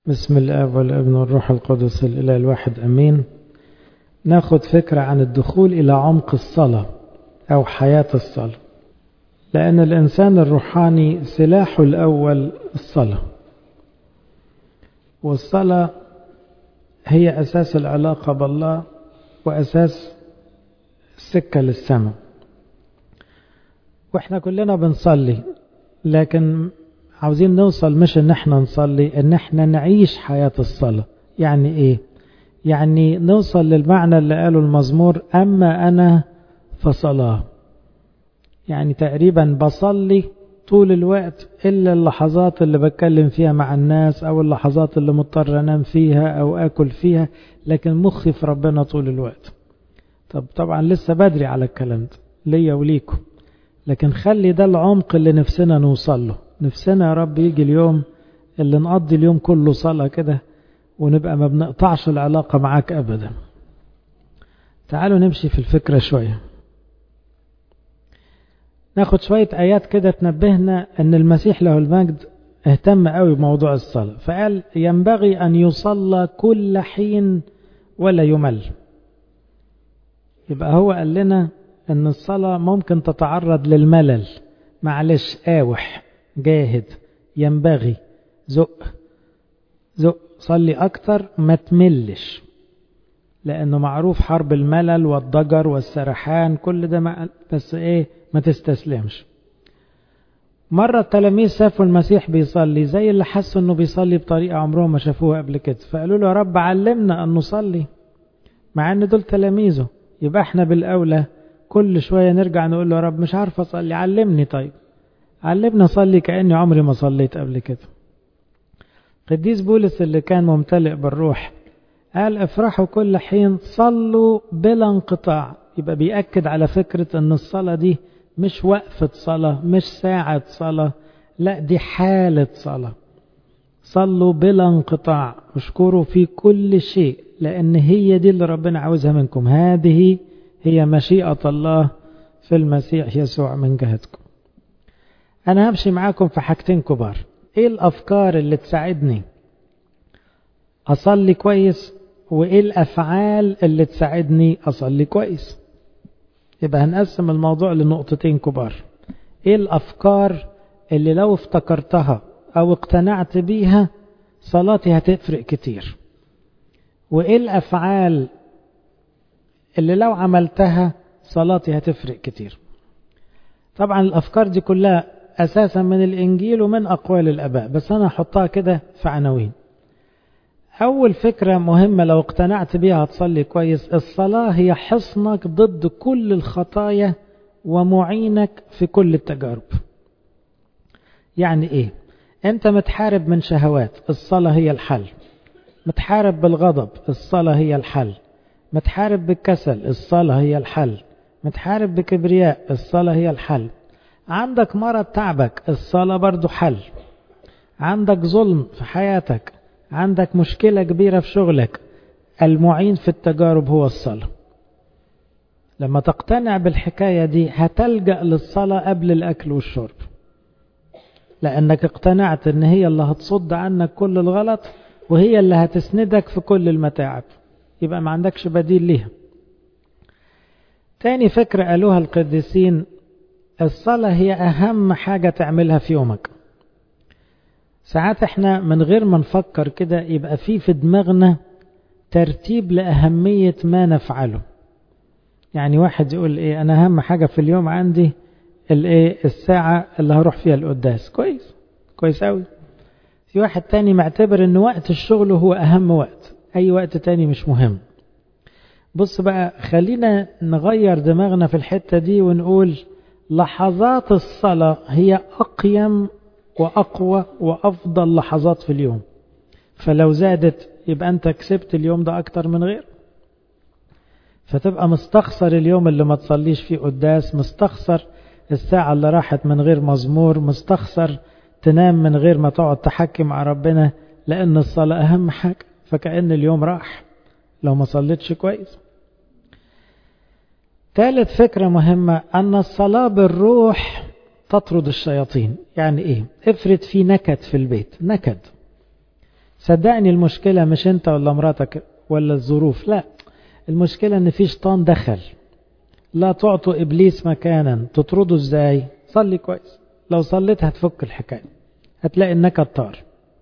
بسم الاب والابن والروح القدس الاله الواحد امين ناخد فكره عن الدخول الى عمق الصلاه او حياه الصلاه لان الانسان الروحاني سلاحه الاول الصلاه والصلاه هي اساس العلاقه بالله واساس السكه للسماء واحنا كلنا بنصلي لكن عاوزين نوصل مش ان احنا نصلي ان احنا نعيش حياة الصلاة يعني ايه يعني نوصل للمعنى اللي قاله المزمور اما انا فصلاة يعني تقريبا بصلي طول الوقت الا اللحظات اللي بتكلم فيها مع الناس او اللحظات اللي مضطر انام فيها او اكل فيها لكن مخي في ربنا طول الوقت طب طبعا لسه بدري على الكلام ده ليا وليكم لكن خلي ده العمق اللي نفسنا نوصل له نفسنا يا رب يجي اليوم اللي نقضي اليوم كله صلاة كده ونبقى ما بنقطعش العلاقة معاك أبدا تعالوا نمشي في الفكرة شوية ناخد شوية آيات كده تنبهنا أن المسيح له المجد اهتم قوي بموضوع الصلاة فقال ينبغي أن يصلى كل حين ولا يمل يبقى هو قال لنا أن الصلاة ممكن تتعرض للملل معلش آوح جاهد ينبغي زق زق صلي أكتر ما تملش لأنه معروف حرب الملل والضجر والسرحان كل ده ما بس إيه ما تستسلمش مرة التلاميذ شافوا المسيح بيصلي زي اللي حسوا انه بيصلي بطريقة عمرهم ما شافوها قبل كده فقالوا له يا رب علمنا ان نصلي مع ان دول تلاميذه يبقى احنا بالاولى كل شوية نرجع نقول له يا رب مش عارف اصلي علمني طيب علمنا اصلي كأني عمري ما صليت قبل كده قديس بولس اللي كان ممتلئ بالروح قال افرحوا كل حين صلوا بلا انقطاع يبقى بيأكد على فكرة ان الصلاة دي مش وقفة صلاة مش ساعة صلاة لا دي حالة صلاة صلوا بلا انقطاع اشكروا في كل شيء لان هي دي اللي ربنا عاوزها منكم هذه هي مشيئة الله في المسيح يسوع من جهتكم أنا همشي معاكم في حاجتين كبار إيه الأفكار اللي تساعدني أصلي كويس وإيه الأفعال اللي تساعدني أصلي كويس يبقى هنقسم الموضوع لنقطتين كبار إيه الأفكار اللي لو افتكرتها أو اقتنعت بيها صلاتي هتفرق كتير وإيه الأفعال اللي لو عملتها صلاتي هتفرق كتير طبعا الأفكار دي كلها أساسا من الإنجيل ومن أقوال الأباء بس أنا أحطها كده في عناوين أول فكرة مهمة لو اقتنعت بيها هتصلي كويس الصلاة هي حصنك ضد كل الخطايا ومعينك في كل التجارب يعني إيه أنت متحارب من شهوات الصلاة هي الحل متحارب بالغضب الصلاة هي الحل متحارب بالكسل الصلاة هي الحل متحارب بكبرياء الصلاة هي الحل عندك مرض تعبك الصلاة برضو حل عندك ظلم في حياتك عندك مشكلة كبيرة في شغلك المعين في التجارب هو الصلاة لما تقتنع بالحكاية دي هتلجأ للصلاة قبل الأكل والشرب لأنك اقتنعت ان هي اللي هتصد عنك كل الغلط وهي اللي هتسندك في كل المتاعب يبقى ما عندكش بديل ليها تاني فكرة قالوها القديسين الصلاة هي أهم حاجة تعملها في يومك ساعات احنا من غير ما نفكر كده يبقى في في دماغنا ترتيب لأهمية ما نفعله يعني واحد يقول ايه انا اهم حاجة في اليوم عندي الايه الساعة اللي هروح فيها القداس كويس كويس قوي في واحد تاني معتبر ان وقت الشغل هو اهم وقت اي وقت تاني مش مهم بص بقى خلينا نغير دماغنا في الحتة دي ونقول لحظات الصلاة هي أقيم وأقوى وأفضل لحظات في اليوم فلو زادت يبقى أنت كسبت اليوم ده أكتر من غير فتبقى مستخسر اليوم اللي ما تصليش فيه قداس مستخسر الساعة اللي راحت من غير مزمور مستخسر تنام من غير ما تقعد تحكي مع ربنا لأن الصلاة أهم حاجة فكأن اليوم راح لو ما صليتش كويس ثالث فكرة مهمة أن الصلاة بالروح تطرد الشياطين يعني إيه افرض في نكد في البيت نكد صدقني المشكلة مش انت ولا مراتك ولا الظروف لا المشكلة ان في شيطان دخل لا تعطوا ابليس مكانا تطرده ازاي صلي كويس لو صليت هتفك الحكاية هتلاقي انك طار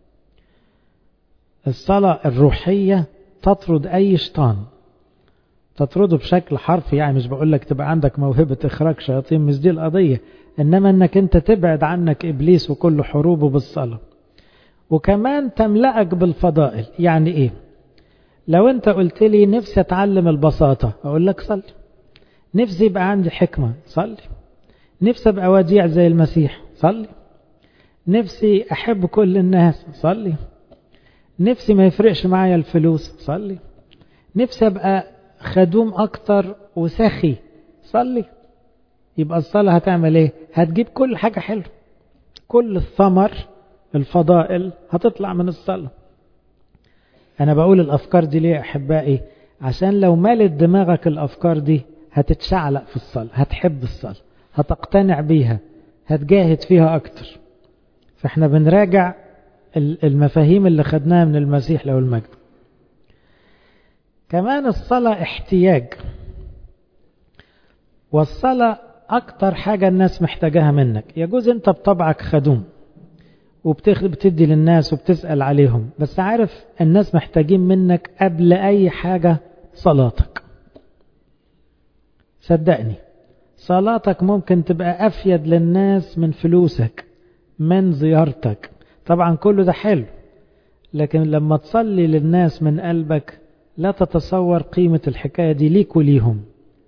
الصلاة الروحية تطرد اي شيطان تطرده بشكل حرفي يعني مش بقول لك تبقى عندك موهبة اخراج شياطين مش دي القضية انما انك انت تبعد عنك ابليس وكل حروبه بالصلاة وكمان تملأك بالفضائل يعني ايه لو انت قلت لي نفسي اتعلم البساطة اقول لك صلي نفسي يبقى عندي حكمة صلي نفسي ابقى وديع زي المسيح صلي نفسي احب كل الناس صلي نفسي ما يفرقش معايا الفلوس صلي نفسي ابقى خدوم اكتر وسخي صلي يبقى الصلاة هتعمل ايه هتجيب كل حاجة حلوة كل الثمر الفضائل هتطلع من الصلاة انا بقول الافكار دي ليه احبائي عشان لو مالت دماغك الافكار دي هتتشعلق في الصلاة هتحب الصلاة هتقتنع بيها هتجاهد فيها اكتر فاحنا بنراجع المفاهيم اللي خدناها من المسيح له المجد كمان الصلاة احتياج والصلاة أكتر حاجة الناس محتاجاها منك يجوز أنت بطبعك خدوم وبتدي للناس وبتسأل عليهم بس عارف الناس محتاجين منك قبل أي حاجة صلاتك صدقني صلاتك ممكن تبقى أفيد للناس من فلوسك من زيارتك طبعا كله ده حلو لكن لما تصلي للناس من قلبك لا تتصور قيمة الحكاية دي ليك وليهم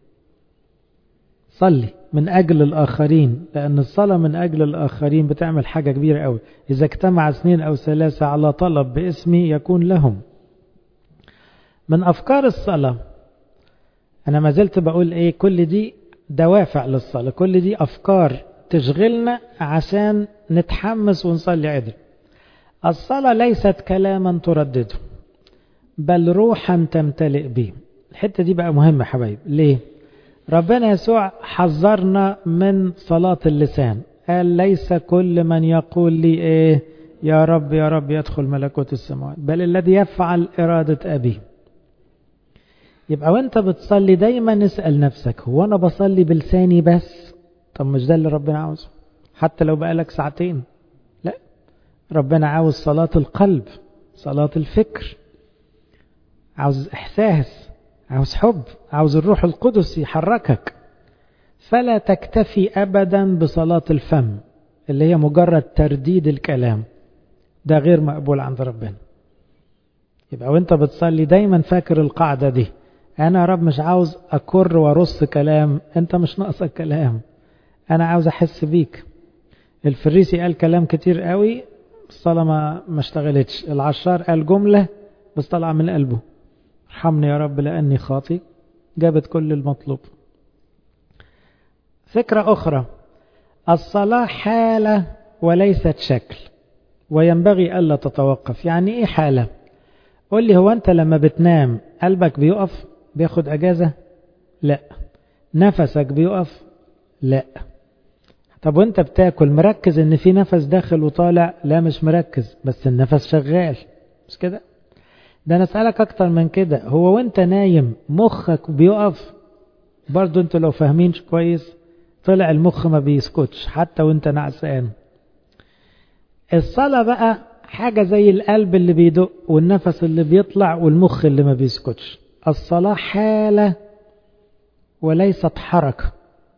صلي من أجل الآخرين لأن الصلاة من أجل الآخرين بتعمل حاجة كبيرة قوي إذا اجتمع اثنين أو ثلاثة على طلب باسمي يكون لهم من أفكار الصلاة أنا ما زلت بقول إيه كل دي دوافع للصلاة كل دي أفكار تشغلنا عشان نتحمس ونصلي عدل الصلاة ليست كلاما تردده بل روحا تمتلئ به الحتة دي بقى مهمة حبايب ليه ربنا يسوع حذرنا من صلاة اللسان قال ليس كل من يقول لي ايه يا رب يا رب يدخل ملكوت السماوات بل الذي يفعل إرادة أبيه يبقى وانت بتصلي دايما اسأل نفسك هو انا بصلي بلساني بس طب مش ده اللي ربنا عاوزه حتى لو بقالك ساعتين لا ربنا عاوز صلاة القلب صلاة الفكر عاوز إحساس عاوز حب عاوز الروح القدس يحركك فلا تكتفي أبدا بصلاة الفم اللي هي مجرد ترديد الكلام ده غير مقبول عند ربنا يبقى وانت بتصلي دايما فاكر القاعدة دي أنا يا رب مش عاوز أكر وأرص كلام أنت مش ناقصك كلام أنا عاوز أحس بيك الفريسي قال كلام كتير قوي الصلاة ما, ما اشتغلتش العشار قال جملة بس طلع من قلبه ارحمني يا رب لأني خاطي جابت كل المطلوب فكرة أخرى الصلاة حالة وليست شكل وينبغي ألا تتوقف يعني إيه حالة قول لي هو أنت لما بتنام قلبك بيقف بياخد أجازة لا نفسك بيقف لا طب وانت بتاكل مركز ان في نفس داخل وطالع لا مش مركز بس النفس شغال مش كده ده انا اسالك اكتر من كده هو وانت نايم مخك بيقف برضو انتوا لو فاهمين كويس طلع المخ ما بيسكتش حتى وانت نعسان الصلاة بقى حاجة زي القلب اللي بيدق والنفس اللي بيطلع والمخ اللي ما بيسكتش الصلاة حالة وليست حركة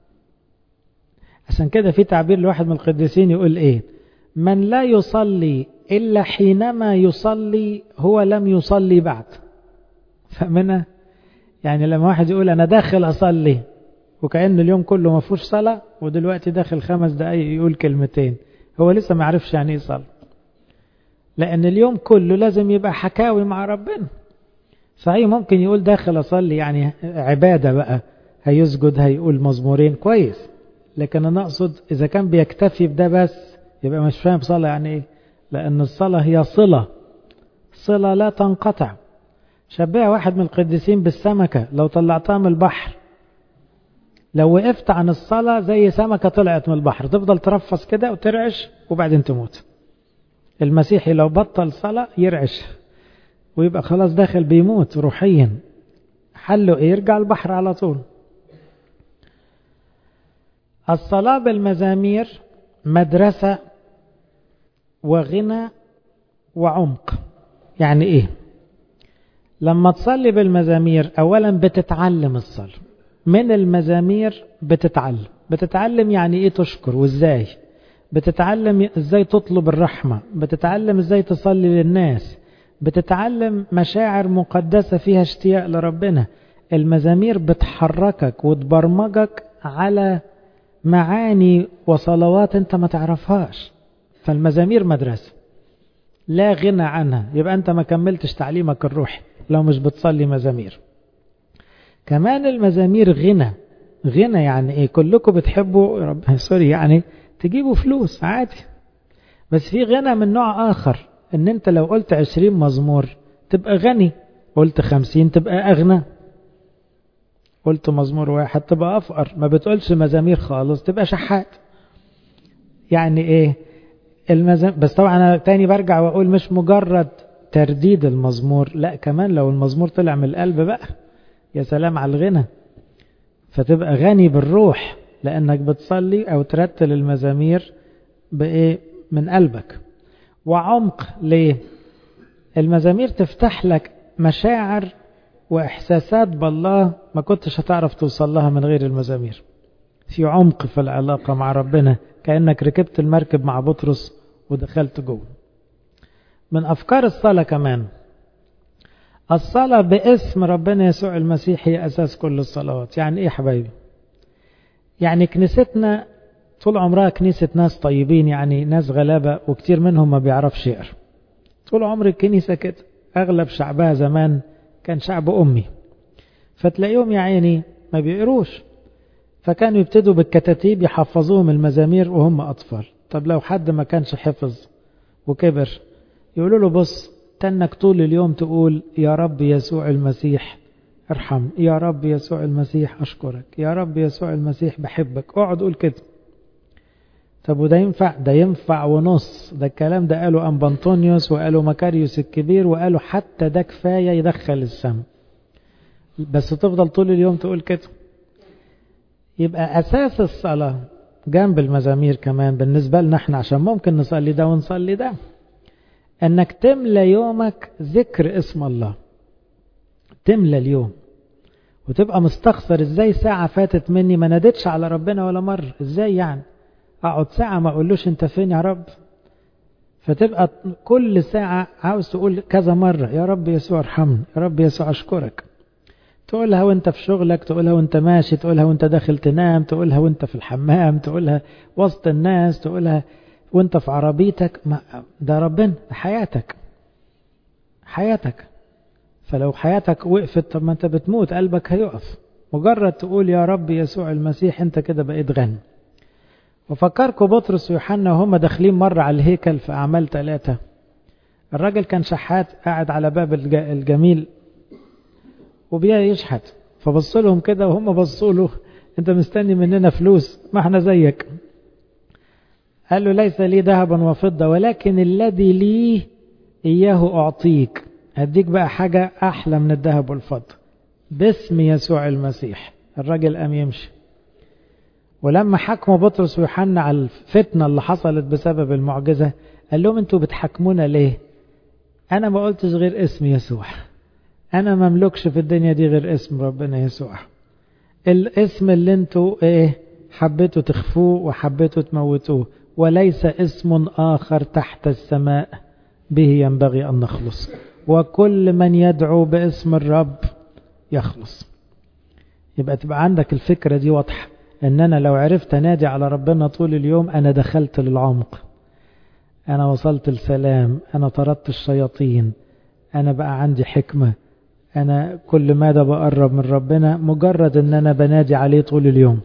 عشان كده في تعبير لواحد من القديسين يقول ايه من لا يصلي إلا حينما يصلي هو لم يصلي بعد فمنها يعني لما واحد يقول أنا داخل أصلي وكأن اليوم كله ما فيهوش صلاة ودلوقتي داخل خمس دقايق يقول كلمتين هو لسه ما عرفش يعني ايه صلاة لأن اليوم كله لازم يبقى حكاوي مع ربنا صحيح ممكن يقول داخل أصلي يعني عبادة بقى هيسجد هيقول مزمورين كويس لكن أنا أقصد إذا كان بيكتفي بده بس يبقى مش فاهم صلاة يعني إيه لأن الصلاة هي صلة صلة لا تنقطع شبه واحد من القديسين بالسمكة لو طلعتها من البحر لو وقفت عن الصلاة زي سمكة طلعت من البحر تفضل ترفص كده وترعش وبعدين تموت المسيحي لو بطل صلاة يرعش ويبقى خلاص داخل بيموت روحيا حله ايه يرجع البحر على طول الصلاة بالمزامير مدرسة وغنى وعمق يعني ايه لما تصلي بالمزامير اولا بتتعلم الصلاة من المزامير بتتعلم بتتعلم يعني ايه تشكر وازاي بتتعلم ازاي تطلب الرحمة بتتعلم ازاي تصلي للناس بتتعلم مشاعر مقدسة فيها اشتياق لربنا المزامير بتحركك وتبرمجك على معاني وصلوات انت ما تعرفهاش فالمزامير مدرسة لا غنى عنها يبقى انت ما كملتش تعليمك الروحي لو مش بتصلي مزامير كمان المزامير غنى غنى يعني ايه كلكم بتحبوا رب سوري يعني تجيبوا فلوس عادي بس في غنى من نوع اخر ان انت لو قلت عشرين مزمور تبقى غني قلت خمسين تبقى اغنى قلت مزمور واحد تبقى افقر ما بتقولش مزامير خالص تبقى شحات يعني ايه المزام بس طبعا انا تاني برجع واقول مش مجرد ترديد المزمور لا كمان لو المزمور طلع من القلب بقى يا سلام على الغنى فتبقى غني بالروح لانك بتصلي او ترتل المزامير بايه من قلبك وعمق ليه المزامير تفتح لك مشاعر واحساسات بالله ما كنتش هتعرف توصل لها من غير المزامير في عمق في العلاقة مع ربنا كأنك ركبت المركب مع بطرس ودخلت جوه من أفكار الصلاة كمان الصلاة باسم ربنا يسوع المسيح هي أساس كل الصلوات يعني إيه حبايبي يعني كنيستنا طول عمرها كنيسة ناس طيبين يعني ناس غلابة وكتير منهم ما بيعرفش يقرا طول عمر الكنيسة كده أغلب شعبها زمان كان شعب أمي فتلاقيهم يا عيني ما بيقروش فكانوا يبتدوا بالكتاتيب يحفظوهم المزامير وهم أطفال طب لو حد ما كانش حفظ وكبر يقولوا له بص تنك طول اليوم تقول يا رب يسوع المسيح ارحم يا رب يسوع المسيح أشكرك يا رب يسوع المسيح بحبك اقعد قول كده طب وده ينفع ده ينفع ونص ده الكلام ده قاله أنبنطونيوس وقاله مكاريوس الكبير وقاله حتى ده كفاية يدخل السم بس تفضل طول اليوم تقول كده يبقى أساس الصلاة جنب المزامير كمان بالنسبة لنا احنا عشان ممكن نصلي ده ونصلي ده انك تملى يومك ذكر اسم الله تملى اليوم وتبقى مستخسر ازاي ساعة فاتت مني ما نادتش على ربنا ولا مرة ازاي يعني اقعد ساعة ما اقولوش انت فين يا رب فتبقى كل ساعة عاوز تقول كذا مرة يا رب يسوع ارحمني يا رب يسوع اشكرك تقولها وانت في شغلك تقولها وانت ماشي تقولها وانت داخل تنام تقولها وانت في الحمام تقولها وسط الناس تقولها وانت في عربيتك ما ده ربنا حياتك حياتك فلو حياتك وقفت طب ما انت بتموت قلبك هيقف مجرد تقول يا رب يسوع المسيح انت كده بقيت غني وفكركم بطرس ويوحنا وهم داخلين مرة على الهيكل في أعمال ثلاثة الراجل كان شحات قاعد على باب الجميل وبيشحت فبص لهم كده وهم بصوا له انت مستني مننا فلوس ما احنا زيك قال له ليس لي ذهبا وفضة ولكن الذي لي إياه أعطيك هديك بقى حاجة أحلى من الذهب والفضة باسم يسوع المسيح الراجل قام يمشي ولما حكموا بطرس ويوحنا على الفتنة اللي حصلت بسبب المعجزة قال لهم انتوا بتحكمونا ليه انا ما قلتش غير اسم يسوع انا ما املكش في الدنيا دي غير اسم ربنا يسوع الاسم اللي انتوا ايه حبيتوا تخفوه وحبيتوا تموتوه وليس اسم آخر تحت السماء به ينبغي أن نخلص وكل من يدعو باسم الرب يخلص يبقى تبقى عندك الفكرة دي واضحة ان انا لو عرفت انادي على ربنا طول اليوم انا دخلت للعمق انا وصلت السلام انا طردت الشياطين انا بقى عندي حكمة انا كل ماذا بقرب من ربنا مجرد ان انا بنادي عليه طول اليوم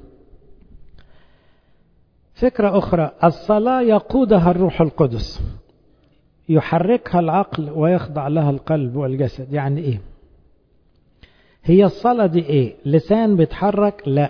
فكرة أخرى الصلاة يقودها الروح القدس يحركها العقل ويخضع لها القلب والجسد يعني إيه هي الصلاة دي إيه لسان بيتحرك لا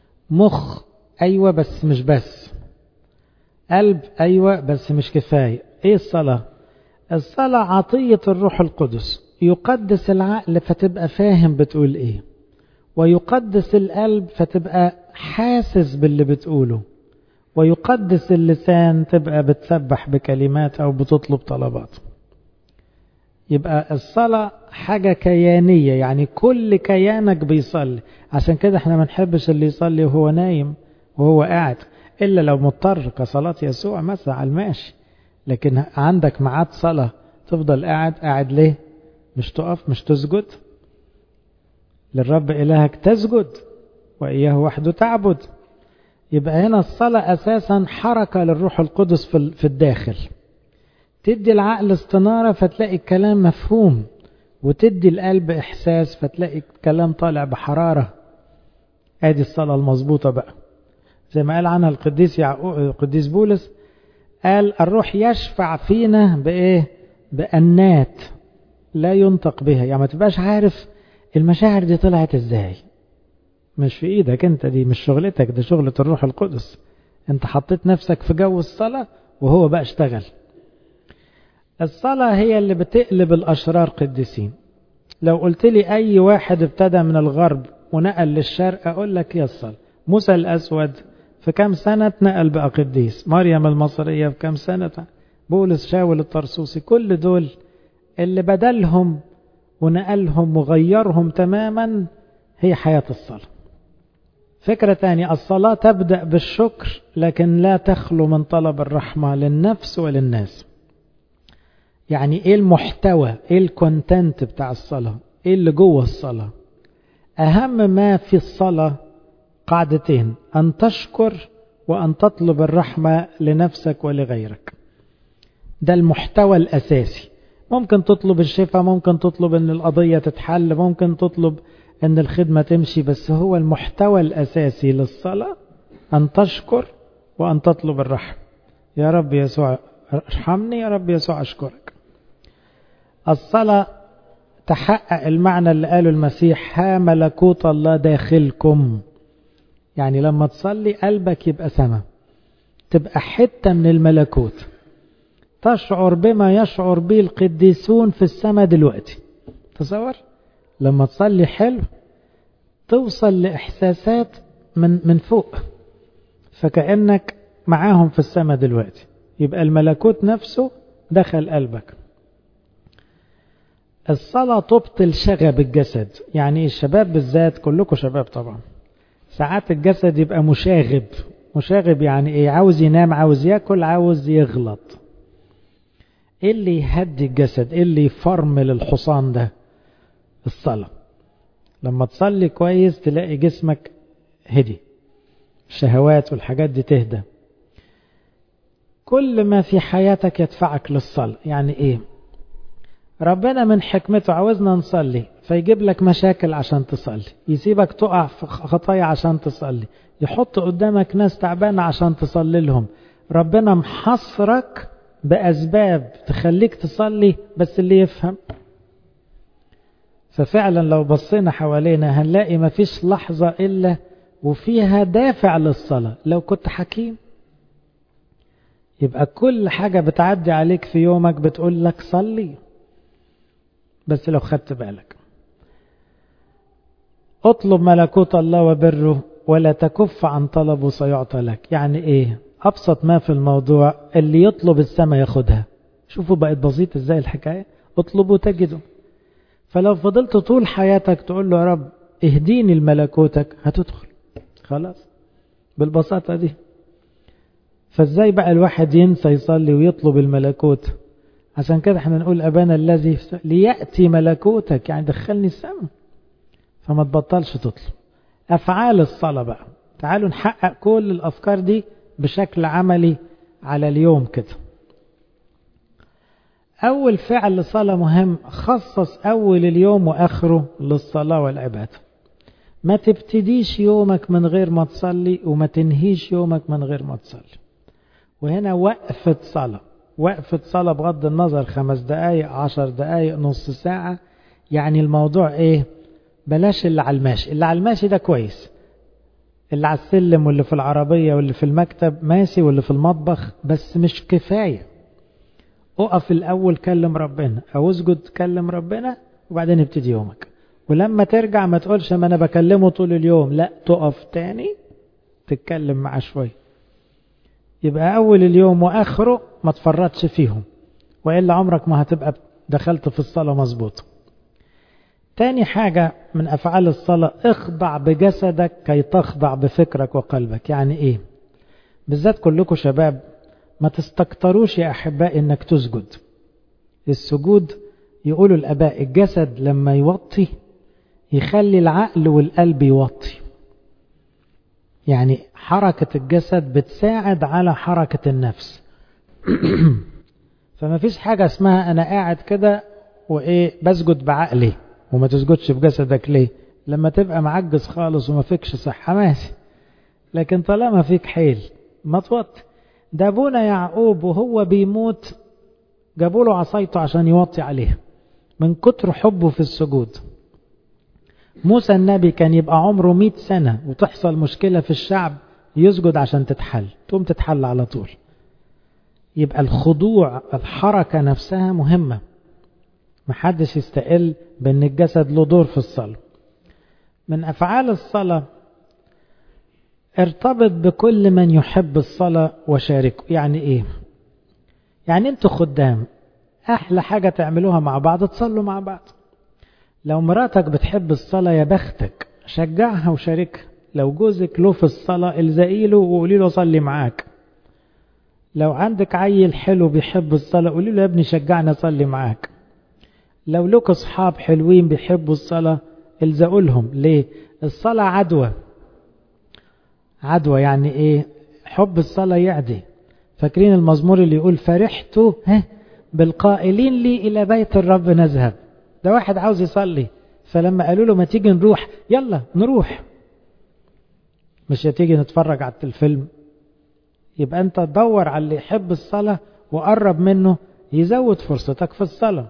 مخ أيوة بس مش بس قلب أيوة بس مش كفاية ايه الصلاة الصلاة عطية الروح القدس يقدس العقل فتبقى فاهم بتقول ايه ويقدس القلب فتبقى حاسس باللي بتقوله ويقدس اللسان تبقى بتسبح بكلمات او بتطلب طلبات يبقى الصلاة حاجة كيانية يعني كل كيانك بيصلي عشان كده احنا ما نحبش اللي يصلي وهو نايم وهو قاعد إلا لو مضطر كصلاة يسوع مثلا على الماشي لكن عندك ميعاد صلاة تفضل قاعد قاعد ليه مش تقف مش تسجد للرب إلهك تسجد وإياه وحده تعبد يبقى هنا الصلاة أساسا حركة للروح القدس في الداخل تدي العقل استنارة فتلاقي الكلام مفهوم وتدي القلب إحساس فتلاقي الكلام طالع بحرارة ادي الصلاة المظبوطة بقى زي ما قال عنها القديس يعقوب القديس بولس قال الروح يشفع فينا بإيه بأنات لا ينطق بها يعني ما تبقاش عارف المشاعر دي طلعت ازاي مش في ايدك انت دي مش شغلتك ده شغلة الروح القدس انت حطيت نفسك في جو الصلاة وهو بقى اشتغل الصلاة هي اللي بتقلب الأشرار قديسين لو قلت لي أي واحد ابتدى من الغرب ونقل للشرق أقول لك يا الصلاة موسى الأسود في كام سنة اتنقل بقى قديس مريم المصرية في كام سنة بولس شاول الطرسوسي كل دول اللي بدلهم ونقلهم وغيرهم تماما هي حياة الصلاة فكرة تانية الصلاة تبدأ بالشكر لكن لا تخلو من طلب الرحمة للنفس وللناس يعني ايه المحتوى ايه الكونتنت بتاع الصلاة ايه اللي جوه الصلاة اهم ما في الصلاة قاعدتين ان تشكر وان تطلب الرحمة لنفسك ولغيرك ده المحتوى الاساسي ممكن تطلب الشفاء ممكن تطلب ان القضية تتحل ممكن تطلب ان الخدمة تمشي بس هو المحتوى الاساسي للصلاة ان تشكر وان تطلب الرحمة يا رب يسوع ارحمني يا رب يسوع اشكرك الصلاة تحقق المعنى اللي قاله المسيح ها ملكوت الله داخلكم يعني لما تصلي قلبك يبقى سما تبقى حتة من الملكوت تشعر بما يشعر به القديسون في السماء دلوقتي تصور لما تصلي حلو توصل لإحساسات من من فوق فكأنك معاهم في السماء دلوقتي يبقى الملكوت نفسه دخل قلبك الصلاة تبطل شغب الجسد يعني الشباب بالذات كلكم شباب طبعا ساعات الجسد يبقى مشاغب مشاغب يعني ايه عاوز ينام عاوز ياكل عاوز يغلط ايه اللي يهدي الجسد ايه اللي يفرمل الحصان ده الصلاة لما تصلي كويس تلاقي جسمك هدي الشهوات والحاجات دي تهدى كل ما في حياتك يدفعك للصلاة يعني ايه ربنا من حكمته عاوزنا نصلي فيجيب لك مشاكل عشان تصلي يسيبك تقع في خطايا عشان تصلي يحط قدامك ناس تعبانة عشان تصلي لهم ربنا محصرك بأسباب تخليك تصلي بس اللي يفهم ففعلا لو بصينا حوالينا هنلاقي مفيش لحظة إلا وفيها دافع للصلاة لو كنت حكيم يبقى كل حاجة بتعدي عليك في يومك بتقول لك صلي بس لو خدت بالك اطلب ملكوت الله وبره ولا تكف عن طلبه سيعطى لك يعني ايه ابسط ما في الموضوع اللي يطلب السماء ياخدها شوفوا بقت بسيط ازاي الحكاية اطلبوا تجدوا فلو فضلت طول حياتك تقول له يا رب اهديني لملكوتك هتدخل خلاص بالبساطة دي فازاي بقى الواحد ينسى يصلي ويطلب الملكوت عشان كده احنا نقول أبانا الذي ليأتي ملكوتك يعني دخلني السماء فما تبطلش تطلب أفعال الصلاة بقى تعالوا نحقق كل الأفكار دي بشكل عملي على اليوم كده أول فعل لصلاة مهم خصص أول اليوم وآخره للصلاة والعبادة ما تبتديش يومك من غير ما تصلي وما تنهيش يومك من غير ما تصلي وهنا وقفة صلاة وقفة صلاة بغض النظر خمس دقايق عشر دقايق نص ساعة يعني الموضوع ايه بلاش اللي على الماشي اللي على الماشي ده كويس اللي على السلم واللي في العربية واللي في المكتب ماشي واللي في المطبخ بس مش كفاية اقف الأول كلم ربنا أو اسجد كلم ربنا وبعدين ابتدي يومك ولما ترجع ما تقولش ما أنا بكلمه طول اليوم لا تقف تاني تتكلم معاه شوية يبقى أول اليوم وآخره ما تفرطش فيهم وإلا عمرك ما هتبقى دخلت في الصلاة مظبوط تاني حاجة من أفعال الصلاة اخضع بجسدك كي تخضع بفكرك وقلبك يعني إيه بالذات كلكم شباب ما تستكتروش يا أحبائي إنك تسجد السجود يقولوا الأباء الجسد لما يوطي يخلي العقل والقلب يوطي يعني حركة الجسد بتساعد على حركة النفس فما فيش حاجة اسمها أنا قاعد كده وإيه بسجد بعقلي وما تسجدش بجسدك ليه لما تبقى معجز خالص وما فيكش صحة ماشي لكن طالما فيك حيل ما توطي ده ابونا يعقوب وهو بيموت جابوا له عصايته عشان يوطي عليها من كتر حبه في السجود موسى النبي كان يبقى عمره مئة سنة وتحصل مشكلة في الشعب يسجد عشان تتحل تقوم تتحل على طول يبقى الخضوع الحركة نفسها مهمة محدش يستقل بأن الجسد له دور في الصلاة من أفعال الصلاة ارتبط بكل من يحب الصلاة وشاركه يعني ايه يعني انتوا خدام احلى حاجة تعملوها مع بعض تصلوا مع بعض لو مراتك بتحب الصلاة يا بختك شجعها وشاركها لو جوزك له في الصلاة الزقي له وقولي له صلي معاك لو عندك عيل حلو بيحب الصلاة قولي له يا ابني شجعنا صلي معاك لو لك اصحاب حلوين بيحبوا الصلاة الزقوا لهم ليه الصلاة عدوى عدوى يعني ايه حب الصلاة يعدي فاكرين المزمور اللي يقول فرحت ها بالقائلين لي الى بيت الرب نذهب ده واحد عاوز يصلي فلما قالوا له ما تيجي نروح يلا نروح مش هتيجي نتفرج على الفيلم يبقى انت تدور على اللي يحب الصلاة وقرب منه يزود فرصتك في الصلاة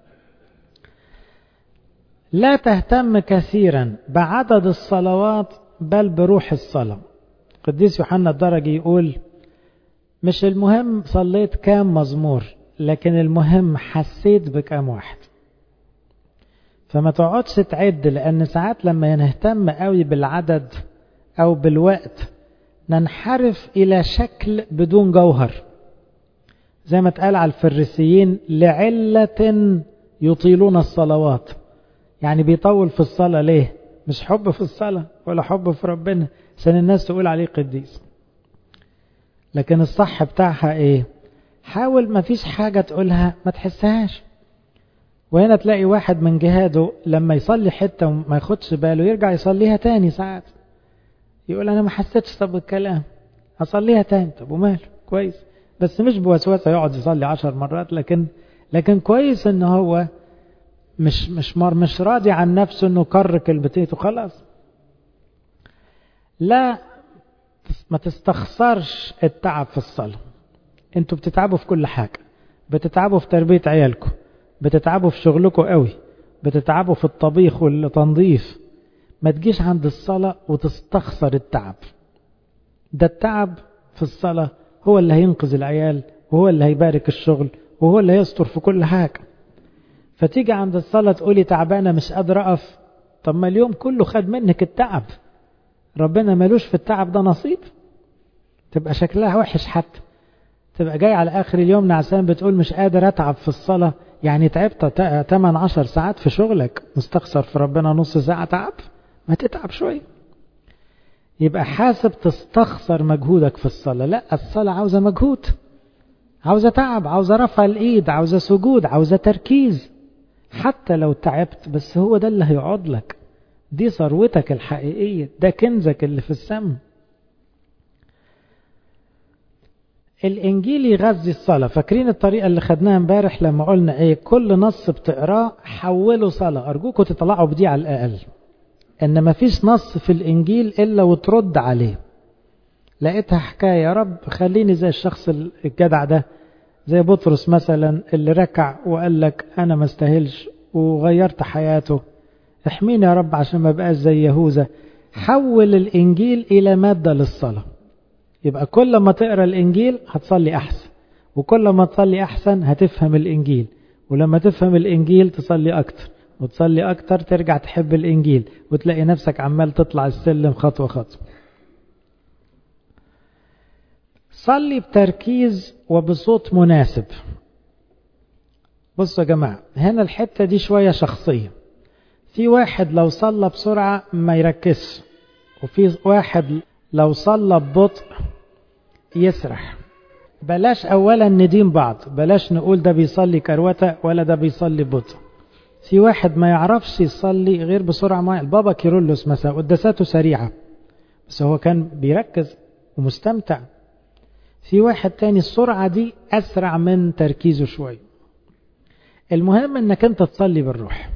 لا تهتم كثيرا بعدد الصلوات بل بروح الصلاة قديس يوحنا الدرجي يقول مش المهم صليت كام مزمور لكن المهم حسيت بكام واحد فما تقعدش تعد لأن ساعات لما نهتم قوي بالعدد أو بالوقت ننحرف إلى شكل بدون جوهر زي ما اتقال على الفريسيين لعلة يطيلون الصلوات يعني بيطول في الصلاة ليه مش حب في الصلاة ولا حب في ربنا عشان الناس تقول عليه قديس لكن الصح بتاعها ايه حاول ما فيش حاجة تقولها ما تحسهاش وهنا تلاقي واحد من جهاده لما يصلي حتة وما ياخدش باله يرجع يصليها تاني ساعات يقول انا ما حسيتش طب الكلام اصليها تاني طب وماله كويس بس مش بوسوسه يقعد يصلي عشر مرات لكن لكن كويس ان هو مش مش مر مش راضي عن نفسه انه كر كلمتين وخلاص لا ما تستخسرش التعب في الصلاة انتوا بتتعبوا في كل حاجة بتتعبوا في تربية عيالكم بتتعبوا في شغلكم قوي بتتعبوا في الطبيخ والتنظيف ما تجيش عند الصلاة وتستخسر التعب ده التعب في الصلاة هو اللي هينقذ العيال وهو اللي هيبارك الشغل وهو اللي هيستر في كل حاجة فتيجي عند الصلاة تقولي تعبانة مش قادرة أقف طب ما اليوم كله خد منك التعب ربنا ملوش في التعب ده نصيب تبقى شكلها وحش حتى تبقى جاي على آخر اليوم نعسان بتقول مش قادر أتعب في الصلاة يعني تعبت 8 10 ساعات في شغلك مستخسر في ربنا نص ساعة تعب ما تتعب شوية يبقى حاسب تستخسر مجهودك في الصلاة لا الصلاة عاوزة مجهود عاوزة تعب عاوزة رفع الإيد عاوزة سجود عاوزة تركيز حتى لو تعبت بس هو ده اللي هيقعد لك دي ثروتك الحقيقية ده كنزك اللي في السم الإنجيل يغذي الصلاة فاكرين الطريقة اللي خدناها امبارح لما قلنا ايه كل نص بتقراه حوله صلاة أرجوكم تطلعوا بدي على الأقل ان ما فيش نص في الانجيل الا وترد عليه لقيتها حكاية يا رب خليني زي الشخص الجدع ده زي بطرس مثلا اللي ركع وقال لك انا ما استاهلش وغيرت حياته احميني يا رب عشان ما بقاش زي يهوذا حول الانجيل الى مادة للصلاة يبقى كل ما تقرا الانجيل هتصلي احسن وكل ما تصلي أحسن هتفهم الإنجيل ولما تفهم الإنجيل تصلي أكتر وتصلي أكتر ترجع تحب الإنجيل وتلاقي نفسك عمال تطلع السلم خطوة خطوة صلي بتركيز وبصوت مناسب بصوا يا جماعة هنا الحتة دي شوية شخصية في واحد لو صلى بسرعة ما يركزش وفي واحد لو صلى ببطء يسرح بلاش أولا ندين بعض بلاش نقول ده بيصلي كروتة ولا ده بيصلي ببطء في واحد ما يعرفش يصلي غير بسرعة معينة البابا كيرلس مثلا قداساته سريعة بس هو كان بيركز ومستمتع في واحد تاني السرعة دي أسرع من تركيزه شوية المهم انك انت تصلي بالروح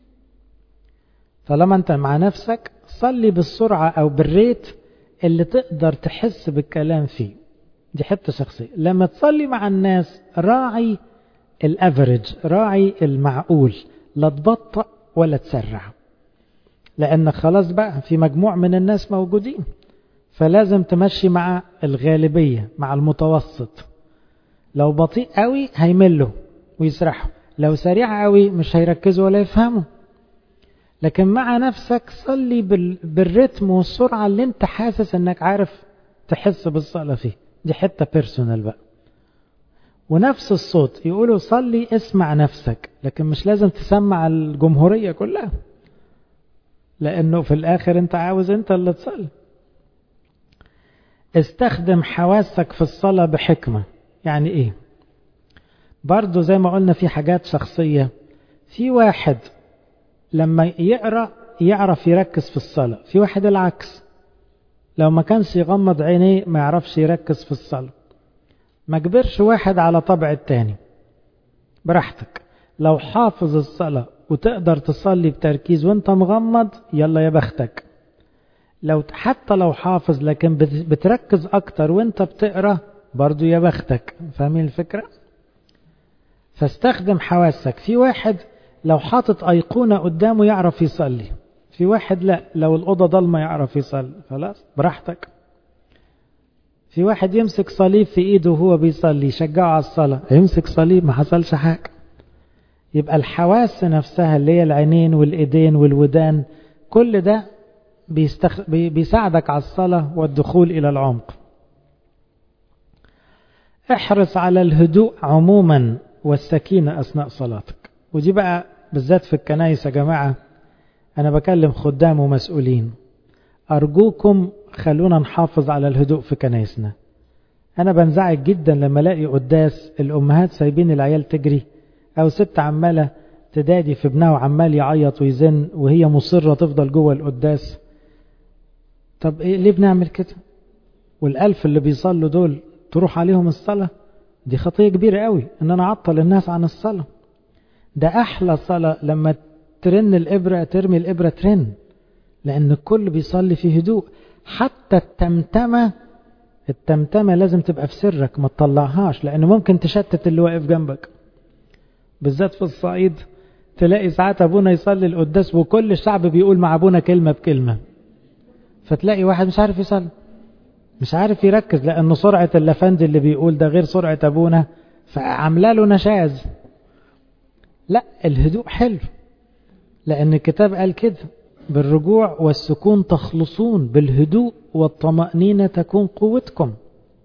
طالما انت مع نفسك صلي بالسرعة او بالريت اللي تقدر تحس بالكلام فيه دي حتة شخصية لما تصلي مع الناس راعي الافريج راعي المعقول لا تبطأ ولا تسرع لأن خلاص بقى في مجموع من الناس موجودين فلازم تمشي مع الغالبية مع المتوسط لو بطيء قوي هيملوا ويسرحوا لو سريع قوي مش هيركزوا ولا يفهموا لكن مع نفسك صلي بالرتم والسرعة اللي انت حاسس انك عارف تحس بالصلاة فيه دي حتة بيرسونال بقى ونفس الصوت يقولوا صلي اسمع نفسك لكن مش لازم تسمع الجمهورية كلها لانه في الاخر انت عاوز انت اللي تصلي استخدم حواسك في الصلاة بحكمة يعني ايه برضو زي ما قلنا في حاجات شخصية في واحد لما يقرأ يعرف يركز في الصلاة في واحد العكس لو ما كانش يغمض عينيه ما يعرفش يركز في الصلاة ما كبرش واحد على طبع التاني براحتك لو حافظ الصلاة وتقدر تصلي بتركيز وانت مغمض يلا يا بختك لو حتى لو حافظ لكن بتركز اكتر وانت بتقرا برضو يا بختك فاهمين الفكره فاستخدم حواسك في واحد لو حاطط ايقونه قدامه يعرف يصلي في واحد لا لو الاوضه ضلمه يعرف يصلي خلاص براحتك في واحد يمسك صليب في ايده وهو بيصلي يشجعه على الصلاه يمسك صليب ما حصلش حاجه يبقى الحواس نفسها اللي هي العينين والايدين والودان كل ده بيستخ... بيساعدك على الصلاة والدخول إلى العمق احرص على الهدوء عموما والسكينة أثناء صلاتك ودي بقى بالذات في الكنايس يا جماعة أنا بكلم خدام ومسؤولين أرجوكم خلونا نحافظ على الهدوء في كنايسنا أنا بنزعج جدا لما ألاقي قداس الأمهات سايبين العيال تجري أو ست عمالة تدادي في ابنها وعمال يعيط ويزن وهي مصرة تفضل جوه القداس طب إيه ليه بنعمل كده والألف اللي بيصلوا دول تروح عليهم الصلاة دي خطية كبيرة قوي ان انا اعطل الناس عن الصلاة ده احلى صلاة لما ترن الابرة ترمي الابرة ترن لان الكل بيصلي في هدوء حتى التمتمة التمتمة لازم تبقى في سرك ما تطلعهاش لان ممكن تشتت اللي واقف جنبك بالذات في الصعيد تلاقي ساعات ابونا يصلي القداس وكل الشعب بيقول مع ابونا كلمة بكلمة فتلاقي واحد مش عارف يصلي مش عارف يركز لأن سرعة اللفند اللي بيقول ده غير سرعة أبونا فعامله له نشاز لا الهدوء حلو لأن الكتاب قال كده بالرجوع والسكون تخلصون بالهدوء والطمأنينة تكون قوتكم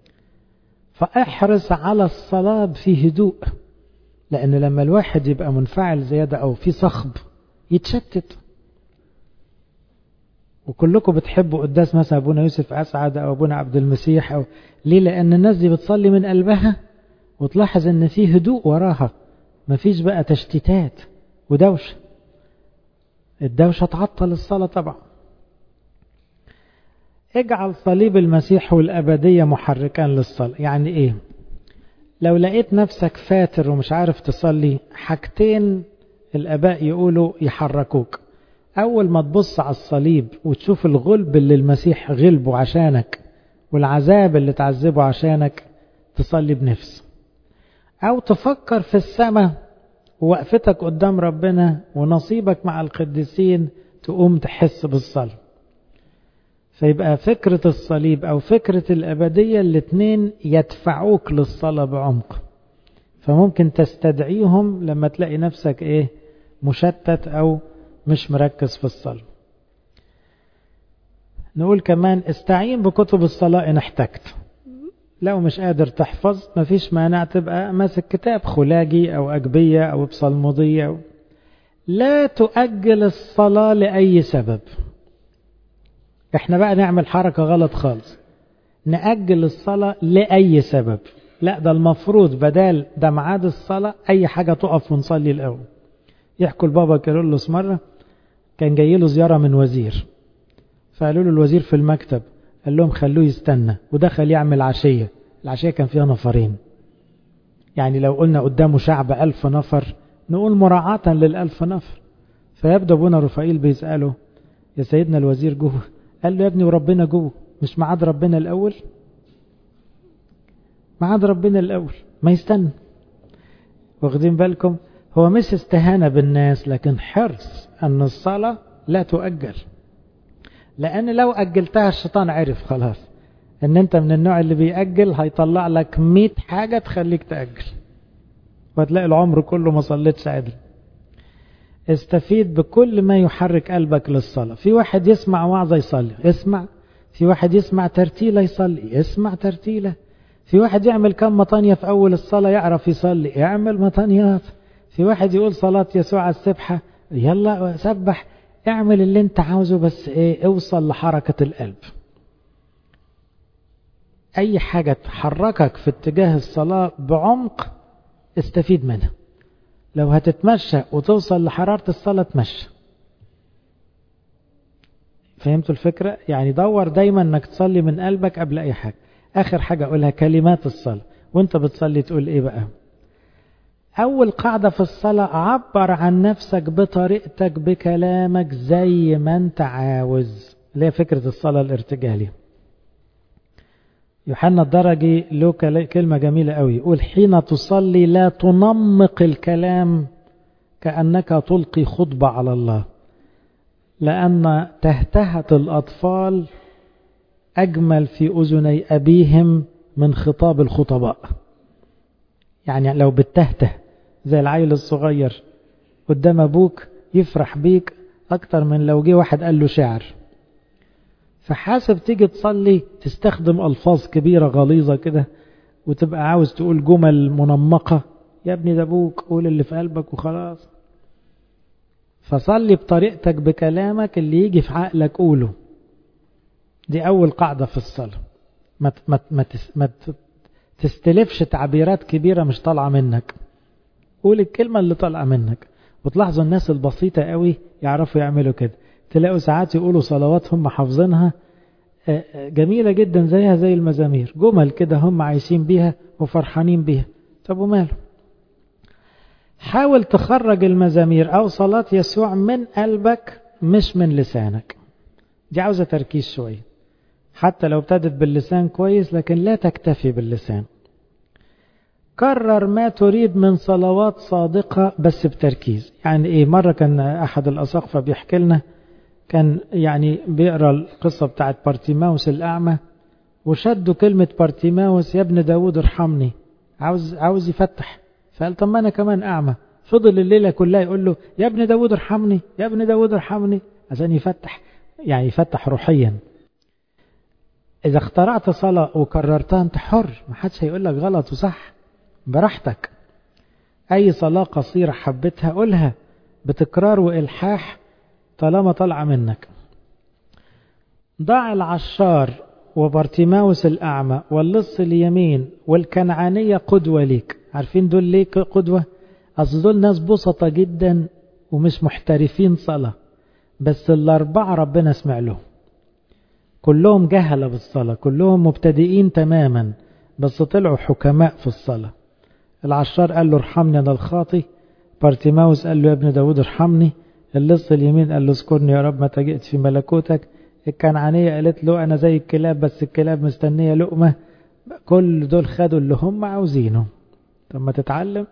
فاحرص على الصلاة في هدوء لأن لما الواحد يبقى منفعل زيادة أو في صخب يتشتت وكلكم بتحبوا قداس مثلا ابونا يوسف اسعد او ابونا عبد المسيح او ليه لان الناس دي بتصلي من قلبها وتلاحظ ان في هدوء وراها مفيش بقى تشتيتات ودوشه الدوشه تعطل الصلاه طبعا اجعل صليب المسيح والابديه محركا للصلاه يعني ايه لو لقيت نفسك فاتر ومش عارف تصلي حاجتين الاباء يقولوا يحركوك أول ما تبص على الصليب وتشوف الغلب اللي المسيح غلبه عشانك والعذاب اللي تعذبه عشانك تصلي بنفس أو تفكر في السماء ووقفتك قدام ربنا ونصيبك مع القديسين تقوم تحس بالصلاة فيبقى فكرة الصليب أو فكرة الأبدية الاتنين يدفعوك للصلاة بعمق فممكن تستدعيهم لما تلاقي نفسك ايه مشتت او مش مركز في الصلاة نقول كمان استعين بكتب الصلاة ان احتجت لو مش قادر تحفظ مفيش مانع تبقى ماسك كتاب خلاجي او اجبية او بصلمودية أو لا تؤجل الصلاة لأي سبب احنا بقى نعمل حركة غلط خالص نأجل الصلاة لأي سبب لا ده المفروض بدال ده ميعاد الصلاة أي حاجة تقف ونصلي الأول يحكوا البابا كيرلس مرة كان جاي له زيارة من وزير فقالوا له الوزير في المكتب قال لهم خلوه يستنى ودخل يعمل عشية العشية كان فيها نفرين يعني لو قلنا قدامه شعب ألف نفر نقول مراعاة للألف نفر فيبدو ابونا رفائيل بيسأله يا سيدنا الوزير جوه قال له يا ابني وربنا جوه مش معاد ربنا الأول معاد ربنا الأول ما يستنى واخدين بالكم هو مش استهانة بالناس لكن حرص أن الصلاة لا تؤجل لأن لو أجلتها الشيطان عرف خلاص أن أنت من النوع اللي بيأجل هيطلع لك مئة حاجة تخليك تأجل وهتلاقي العمر كله ما صليتش عدل استفيد بكل ما يحرك قلبك للصلاة في واحد يسمع وعظة يصلي اسمع في واحد يسمع ترتيلة يصلي اسمع ترتيلة في واحد يعمل كم مطانية في أول الصلاة يعرف يصلي يعمل مطانيات في واحد يقول صلاة يسوع على السبحة يلا سبح اعمل اللي انت عاوزه بس ايه اوصل لحركة القلب اي حاجة تحركك في اتجاه الصلاة بعمق استفيد منها لو هتتمشى وتوصل لحرارة الصلاة تمشى فهمتوا الفكرة يعني دور دايما انك تصلي من قلبك قبل اي حاجة اخر حاجة اقولها كلمات الصلاة وانت بتصلي تقول ايه بقى اول قاعدة في الصلاة عبر عن نفسك بطريقتك بكلامك زي ما انت عاوز اللي هي فكرة الصلاة الارتجالية يوحنا الدرجي له كلمة جميلة قوي يقول حين تصلي لا تنمق الكلام كأنك تلقي خطبة على الله لأن تهتهة الأطفال أجمل في أذني أبيهم من خطاب الخطباء يعني لو بتهته زي العيل الصغير قدام أبوك يفرح بيك أكتر من لو جه واحد قال له شعر فحاسب تيجي تصلي تستخدم ألفاظ كبيرة غليظة كده وتبقى عاوز تقول جمل منمقة يا ابني ده أبوك قول اللي في قلبك وخلاص فصلي بطريقتك بكلامك اللي يجي في عقلك قوله دي أول قاعدة في الصلاة ما ما ما ما تستلفش تعبيرات كبيرة مش طالعة منك قول الكلمة اللي طالعة منك وتلاحظوا الناس البسيطة قوي يعرفوا يعملوا كده تلاقوا ساعات يقولوا صلوات هم حافظينها جميلة جدا زيها زي المزامير جمل كده هم عايشين بيها وفرحانين بيها طب وماله حاول تخرج المزامير أو صلاة يسوع من قلبك مش من لسانك دي عاوزة تركيز شوية حتى لو ابتدت باللسان كويس لكن لا تكتفي باللسان كرر ما تريد من صلوات صادقة بس بتركيز يعني ايه مرة كان احد الاساقفة بيحكي لنا كان يعني بيقرا القصة بتاعت بارتيماوس الاعمى وشدوا كلمة بارتيماوس يا ابن داود ارحمني عاوز عاوز يفتح فقال طب ما انا كمان اعمى فضل الليلة كلها يقول له يا ابن داود ارحمني يا ابن داود ارحمني عشان يفتح يعني يفتح روحيا إذا اخترعت صلاة وكررتها أنت حر ما حدش هيقول لك غلط وصح براحتك أي صلاة قصيرة حبيتها قولها بتكرار وإلحاح طالما طالعة منك ضع العشار وبرتيماوس الأعمى واللص اليمين والكنعانية قدوة ليك عارفين دول ليك قدوة أصل دول ناس بسطة جدا ومش محترفين صلاة بس الأربعة ربنا سمع لهم كلهم جهلة بالصلاة كلهم مبتدئين تماما بس طلعوا حكماء في الصلاة العشار قال له ارحمني أنا الخاطي بارتيماوس قال له يا ابن داود ارحمني اللص اليمين قال له اذكرني يا رب متى جئت في ملكوتك الكنعانية قالت له أنا زي الكلاب بس الكلاب مستنية لقمة كل دول خدوا اللي هم عاوزينه طب ما تتعلم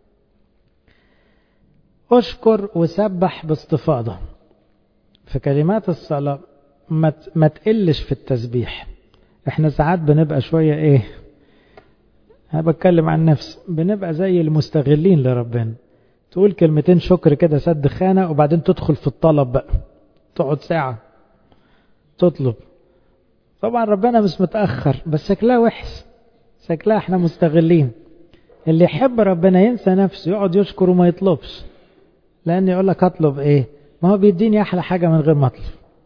اشكر وسبح باستفاضة في كلمات الصلاة ما ما تقلش في التسبيح احنا ساعات بنبقى شوية ايه أنا بتكلم عن نفسي بنبقى زي المستغلين لربنا تقول كلمتين شكر كده سد خانة وبعدين تدخل في الطلب بقى تقعد ساعة تطلب طبعا ربنا مش متأخر بس شكلها وحش شكلها احنا مستغلين اللي يحب ربنا ينسى نفسه يقعد يشكر وما يطلبش لأن يقول لك هطلب ايه ما هو بيديني أحلى حاجة من غير ما أطلب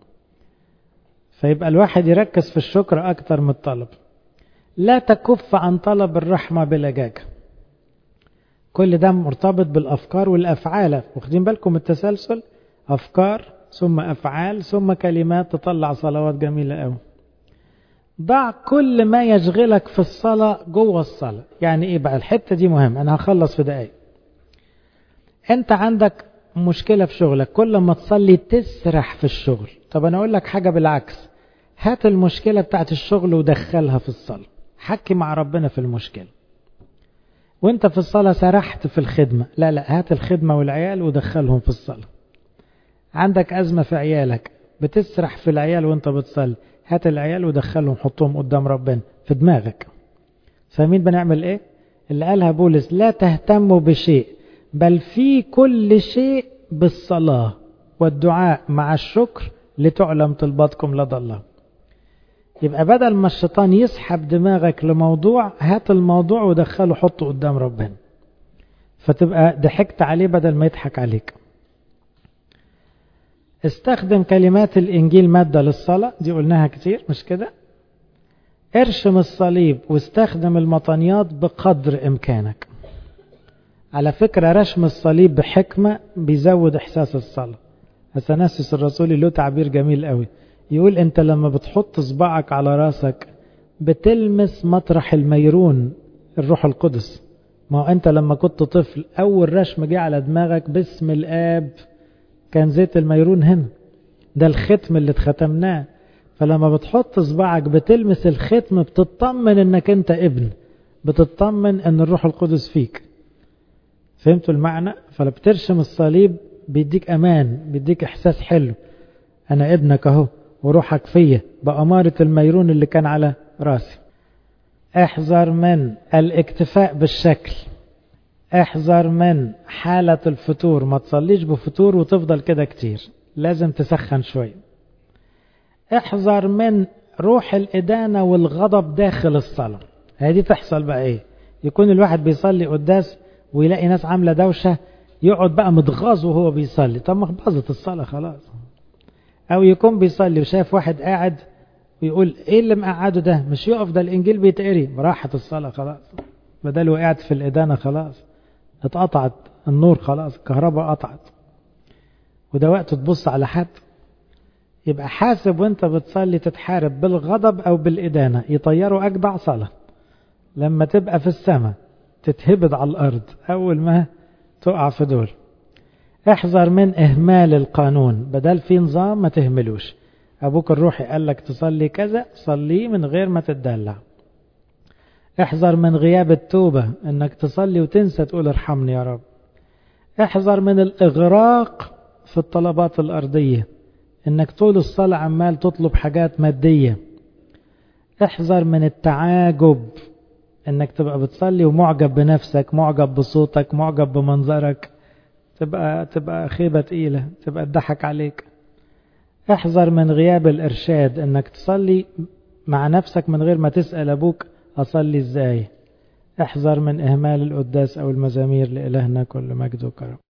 فيبقى الواحد يركز في الشكر أكتر من الطلب لا تكف عن طلب الرحمة بلجاجة كل ده مرتبط بالأفكار والأفعال واخدين بالكم التسلسل أفكار ثم أفعال ثم كلمات تطلع صلوات جميلة أوي ضع كل ما يشغلك في الصلاة جوه الصلاة يعني إيه بقى الحتة دي مهم أنا هخلص في دقايق أنت عندك مشكلة في شغلك كل ما تصلي تسرح في الشغل طب أنا أقول لك حاجة بالعكس هات المشكلة بتاعت الشغل ودخلها في الصلاة حكي مع ربنا في المشكلة وانت في الصلاة سرحت في الخدمة لا لا هات الخدمة والعيال ودخلهم في الصلاة عندك أزمة في عيالك بتسرح في العيال وانت بتصلي هات العيال ودخلهم حطهم قدام ربنا في دماغك فاهمين بنعمل ايه اللي قالها بولس لا تهتموا بشيء بل في كل شيء بالصلاة والدعاء مع الشكر لتعلم طلباتكم لدى الله يبقى بدل ما الشيطان يسحب دماغك لموضوع هات الموضوع ودخله حطه قدام ربنا فتبقى ضحكت عليه بدل ما يضحك عليك استخدم كلمات الإنجيل مادة للصلاة دي قلناها كتير مش كده ارشم الصليب واستخدم المطانيات بقدر إمكانك على فكرة رشم الصليب بحكمة بيزود إحساس الصلاة أثناسيس الرسولي له تعبير جميل قوي يقول أنت لما بتحط صباعك على راسك بتلمس مطرح الميرون الروح القدس ما هو أنت لما كنت طفل أول رشم جه على دماغك باسم الآب كان زيت الميرون هنا ده الختم اللي اتختمناه فلما بتحط صباعك بتلمس الختم بتطمن انك انت ابن بتطمن ان الروح القدس فيك فهمتوا المعنى فلما بترشم الصليب بيديك امان بيديك احساس حلو انا ابنك اهو وروحك فيا بأمارة الميرون اللي كان على راسي احذر من الاكتفاء بالشكل احذر من حالة الفتور ما تصليش بفتور وتفضل كده كتير لازم تسخن شوية احذر من روح الإدانة والغضب داخل الصلاة هذه تحصل بقى ايه يكون الواحد بيصلي قداس ويلاقي ناس عاملة دوشة يقعد بقى متغاظ وهو بيصلي طب ما باظت الصلاة خلاص او يكون بيصلي وشايف واحد قاعد ويقول ايه اللي مقعده ده مش يقف ده الانجيل بيتقري راحت الصلاة خلاص بدل وقعت في الإدانة خلاص اتقطعت النور خلاص الكهرباء قطعت وده وقت تبص على حد يبقى حاسب وانت بتصلي تتحارب بالغضب او بالإدانة يطيروا أجدع صلاة لما تبقى في السماء تتهبد على الأرض أول ما تقع في دول احذر من إهمال القانون بدل في نظام ما تهملوش أبوك الروحي قال لك تصلي كذا صليه من غير ما تتدلع احذر من غياب التوبة انك تصلي وتنسى تقول ارحمني يا رب احذر من الاغراق في الطلبات الارضية انك طول الصلاة عمال تطلب حاجات مادية احذر من التعاجب انك تبقى بتصلي ومعجب بنفسك معجب بصوتك معجب بمنظرك تبقى تبقى خيبة تقيلة تبقى الضحك عليك احذر من غياب الارشاد انك تصلي مع نفسك من غير ما تسأل ابوك أصلي إزاي احذر من إهمال القداس أو المزامير لإلهنا كل مجد وكرم